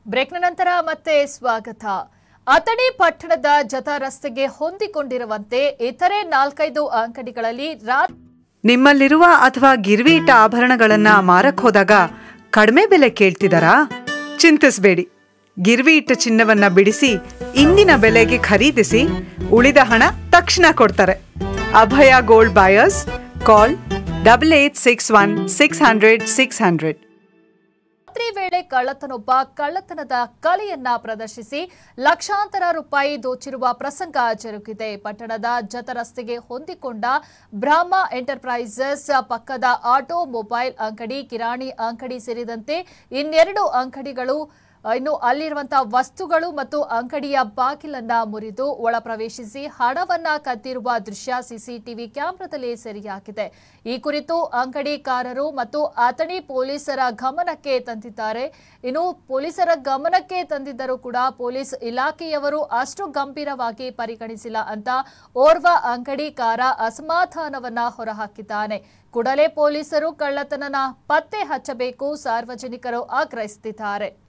ಬ್ರೇಕ್ನ ನಂತರ ಮತ್ತೆ ಸ್ವಾಗತ ಅಥಣಿ ಪಟ್ಟಣದ ಜತ ರಸ್ತೆಗೆ ಹೊಂದಿಕೊಂಡಿರುವಂತೆ ಇತರೆ ನಾಲ್ಕೈದು ಅಂಗಡಿಗಳಲ್ಲಿ ರಾತ್ರಿ ನಿಮ್ಮಲ್ಲಿರುವ ಅಥವಾ ಗಿರ್ವಿ ಇಟ್ಟ ಆಭರಣಗಳನ್ನ ಮಾರಕ್ ಹೋದಾಗ ಕಡಿಮೆ ಬೆಲೆ ಕೇಳ್ತಿದಾರಾ ಚಿಂತಿಸ್ಬೇಡಿ ಗಿರ್ವಿ ಇಟ್ಟ ಚಿನ್ನವನ್ನ ಬಿಡಿಸಿ ಇಂದಿನ ಬೆಲೆಗೆ ಖರೀದಿಸಿ ಉಳಿದ ಹಣ ತಕ್ಷಣ ಕೊಡ್ತಾರೆ Abhaya gold buyers call double eight six one six hundred six hundred ವೇಳೆ ಕಳ್ಳತನೊಬ್ಬ ಕಳ್ಳತನದ ಕಲೆಯನ್ನ ಪ್ರದರ್ಶಿಸಿ ಲಕ್ಷಾಂತರ ರೂಪಾಯಿ ದೋಚಿರುವ ಪ್ರಸಂಗ ಜರುಗಿದೆ ಪಟ್ಟಣದ ಜತ ರಸ್ತೆಗೆ ಹೊಂದಿಕೊಂಡ ಬ್ರಹ್ಮ ಎಂಟರ್ಪ್ರೈಸಸ್ ಪಕ್ಕದ ಆಟೋ ಮೊಬೈಲ್ ಅಂಗಡಿ ಕಿರಾಣಿ ಅಂಗಡಿ ಸೇರಿದಂತೆ ಇನ್ನೆರಡು ಅಂಗಡಿಗಳು ಇನ್ನು ಅಲ್ಲಿರುವಂತಹ ವಸ್ತುಗಳು ಮತ್ತು ಅಂಗಡಿಯ ಬಾಗಿಲನ್ನ ಮುರಿದು ಒಳ ಪ್ರವೇಶಿಸಿ ಹಣವನ್ನ ಕದ್ದಿರುವ ದೃಶ್ಯ ಸಿಸಿಟಿವಿ ಕ್ಯಾಮೆರಾದಲ್ಲಿ ಸೆರೆಯಾಗಿದೆ ಈ ಕುರಿತು ಅಂಗಡಿಕಾರರು ಮತ್ತು ಅಥಣಿ ಪೊಲೀಸರ ಗಮನಕ್ಕೆ ತಂದಿದ್ದಾರೆ ಇನ್ನು ಪೊಲೀಸರ ಗಮನಕ್ಕೆ ತಂದಿದ್ದರೂ ಕೂಡ ಪೊಲೀಸ್ ಇಲಾಖೆಯವರು ಅಷ್ಟು ಗಂಭೀರವಾಗಿ ಪರಿಗಣಿಸಿಲ್ಲ ಅಂತ ಓರ್ವ ಅಂಗಡಿಕಾರ ಅಸಮಾಧಾನವನ್ನ ಹೊರಹಾಕಿದ್ದಾನೆ ಕೂಡಲೇ ಪೊಲೀಸರು ಕಳ್ಳತನನ ಪತ್ತೆ ಹಚ್ಚಬೇಕು ಸಾರ್ವಜನಿಕರು ಆಗ್ರಹಿಸುತ್ತಿದ್ದಾರೆ